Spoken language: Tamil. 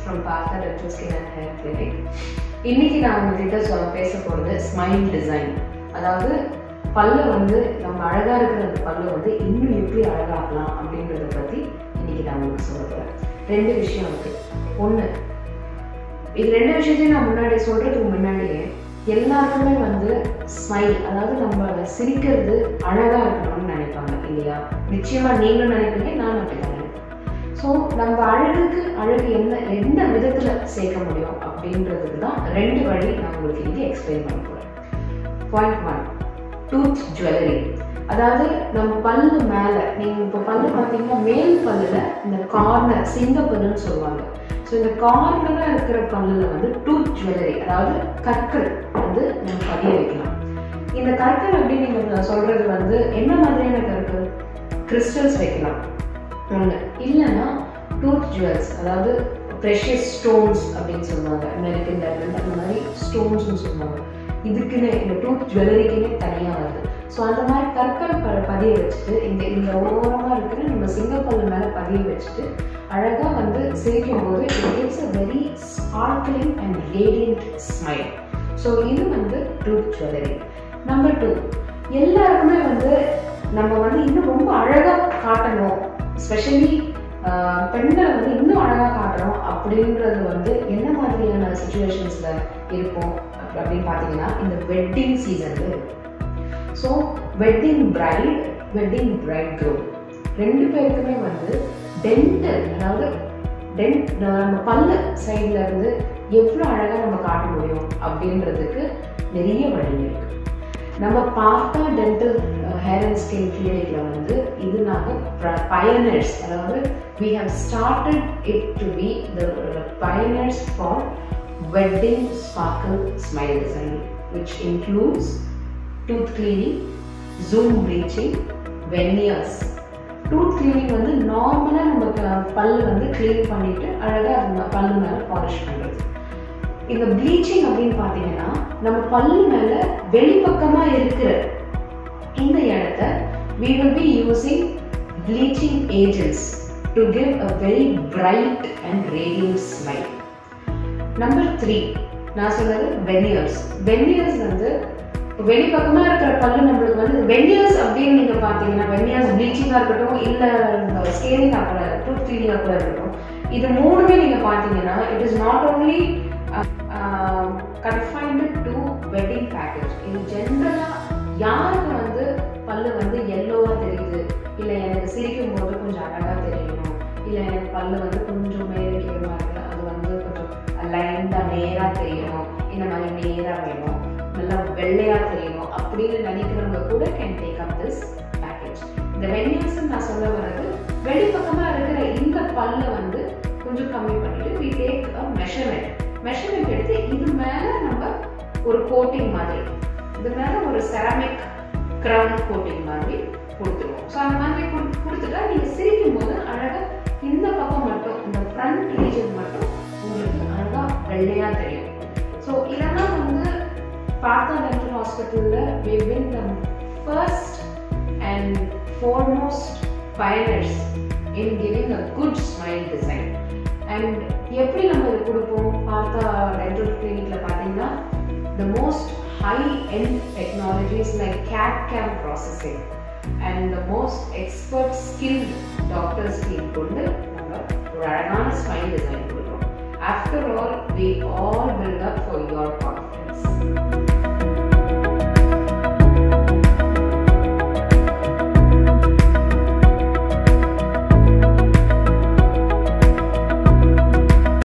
From Partha dental skin and hair clinic இன்னைக்கு நான் உங்ககிட்ட சொல்ல பேச போகிறது ஸ்மைல் டிசைன் அதாவது பல்ல வந்து நம்ம அழகாக இருக்கிற அந்த பல்ல வந்து இன்னும் எப்படி அழகாக்கலாம் அப்படின்றத பற்றி இன்னைக்கு நான் உங்களுக்கு சொல்ல போகிறேன் ரெண்டு விஷயம் இருக்குது ஒன்று இது ரெண்டு விஷயத்தையும் நான் முன்னாடி சொல்கிறதுக்கு முன்னாடியே எல்லாருக்குமே வந்து ஸ்மைல் அதாவது நம்ம சிரிக்கிறது அழகாக இருக்கணும்னு நினைப்பாங்க இல்லையா நிச்சயமாக நீங்களும் நினைப்பீங்க நானும் அப்படி தான் நினைப்பேன் ஸோ நம்ம அழகுக்கு அழகு என்ன எந்த விதத்தில் சேர்க்க முடியும் அப்படின்றதுக்கு தான் ரெண்டு வழி நான் உங்களுக்கு இன்னைக்கு எக்ஸ்பிளைன் பண்ண போகிறேன் பாயிண்ட் ஒன் டூத் ஜுவல்லரி அதாவது நம்ம பல்லு மேலே நீங்கள் இப்போ பல்லு பார்த்தீங்கன்னா மேல் பல்லில் இந்த கார்னர் சிங்கப்பல்லுன்னு சொல்லுவாங்க ஸோ இந்த கார்னராக இருக்கிற பல்லில் வந்து டூத் ஜுவல்லரி அதாவது கற்கள் வந்து நம்ம பதிய வைக்கலாம் இந்த கற்கள் அப்படின்னு நீங்கள் சொல்கிறது வந்து என்ன மாதிரியான கற்கள் கிறிஸ்டல்ஸ் வைக்கலாம் ஒன்று இல்லைன்னா டூத் ஜுவல்ஸ் அதாவது ப்ரெஷியஸ் ஸ்டோன்ஸ் அப்படின்னு சொல்லுவாங்க அமெரிக்கன் டைமண்ட் அந்த மாதிரி ஸ்டோன்ஸ்னு சொல்லுவாங்க இதுக்குன்னு இந்த டூத் ஜுவல்லரிக்குன்னே தனியாக வருது ஸோ அந்த மாதிரி கற்கள் ப பதிய வச்சுட்டு இந்த இந்த ஓரமாக இருக்கிற நம்ம சிங்கப்பல்லு மேலே பதிய வச்சுட்டு அழகாக வந்து சிரிக்கும் போது it gives a very sparkling and radiant smile so இது வந்து டூத் ஜுவல்லரி நம்பர் டூ எல்லாருக்குமே வந்து நம்ம வந்து இன்னும் ரொம்ப அழகாக காட்டணும் ஸ்பெஷலி பெண்களை வந்து இன்னும் அழகாக காட்டணும் அப்படின்றது வந்து என்ன மாதிரியான சுச்சுவேஷன்ஸில் இருக்கும் அப்படின்னு பார்த்தீங்கன்னா இந்த வெட்டிங் சீசனில் இருக்கும் so wedding bride wedding bride groom ரெண்டு பேருக்குமே வந்து டென்டல் அதாவது டென்ட் நம்ம பல்லு சைடில் இருந்து எவ்வளோ அழகாக நம்ம காட்ட முடியும் அப்படின்றதுக்கு நிறைய வழி இருக்கு நம்ம பார்த்தா டென்டல் ஹேர் அண்ட் ஸ்கின் கிளினிக்கில் வந்து இது நாங்கள் பயனர்ஸ் அதாவது we have started it to be the pioneers for wedding sparkle smile design which includes tooth cleaning zoom bleaching veneers tooth cleaning வந்து நார்மலாக நம்ம பல் வந்து க்ளீன் பண்ணிட்டு அழகாக அந்த பல்லு மேலே பாலிஷ் பண்ணுறது இந்த ப்ளீச்சிங் அப்படின்னு பார்த்தீங்கன்னா நம்ம பல்லு மேலே வெளிப்பக்கமாக இருக்கிற இந்த இடத்த we will be using bleaching agents to give a very bright and radiant smile. Number three நான் சொன்னது வெனியர்ஸ் வெனியர்ஸ் வந்து வெளிப்பக்கமா இருக்கிற பல்லு நம்மளுக்கு வந்து வெனியர்ஸ் அப்படின்னு நீங்க பாத்தீங்கன்னா வெனியர்ஸ் ப்ளீச்சிங்கா இருக்கட்டும் இல்ல ஸ்கேலிங்கா கூட டூத் கிளீனிங்கா கூட இருக்கட்டும் இது மூணுமே நீங்க பாத்தீங்கன்னா it is not only confined to wedding package இது ஜென்ரலா யாருக்கு வந்து பல்லு வந்து எல்லோவா தெரியுது இல்ல எனக்கு சிரிக்கும் போது கொஞ்சம் அழகா தெரியணும் இல்ல எனக்கு பல்லு வந்து கொஞ்சம் மேலே கீழமா இருக்கு அது வந்து கொஞ்சம் லைண்டா நேரா தெரியணும் இந்த மாதிரி நேரா வேணும் நல்லா வெள்ளையா தெரியணும் அப்படின்னு நினைக்கிறவங்க கூட can take up this package இந்த வெனியர்ஸ் நான் சொல்ல வர்றது வெளிப்பக்கமா இருக்கிற இந்த பல்ல வந்து கொஞ்சம் கம்மி பண்ணிட்டு we take a measurement measurement எடுத்து இது மேல நம்ம ஒரு கோட்டிங் மாதிரி இது மேல ஒரு செராமிக் கிரவுன் கோட்டிங் மாதிரி கொடுத்துருவோம் ஸோ அந்த மாதிரி கொடுத்துட்டா நீங்க சிரிக்கும் போது அழகா இந்த பக்கம் மட்டும் இந்த ஃப்ரண்ட் ரீஜன் மட்டும் உங்களுக்கு அழகா வெள்ளையா தெரியும் ஸோ இதெல்லாம் வந்து பார்த்தா டென்டல் ஹாஸ்பிட்டலில் we been the first and foremost pioneers in giving a good smile design and எப்படி நம்ம இது கொடுப்போம் பார்த்தா டென்டல் கிளினிக்ல பார்த்தீங்கன்னா the most high end technologies like CAD CAM processing and the most expert skill doctors team கொண்டு நம்ம ஒரு அழகான ஸ்மைல் டிசைன் கொடுக்குறோம் after all we all build up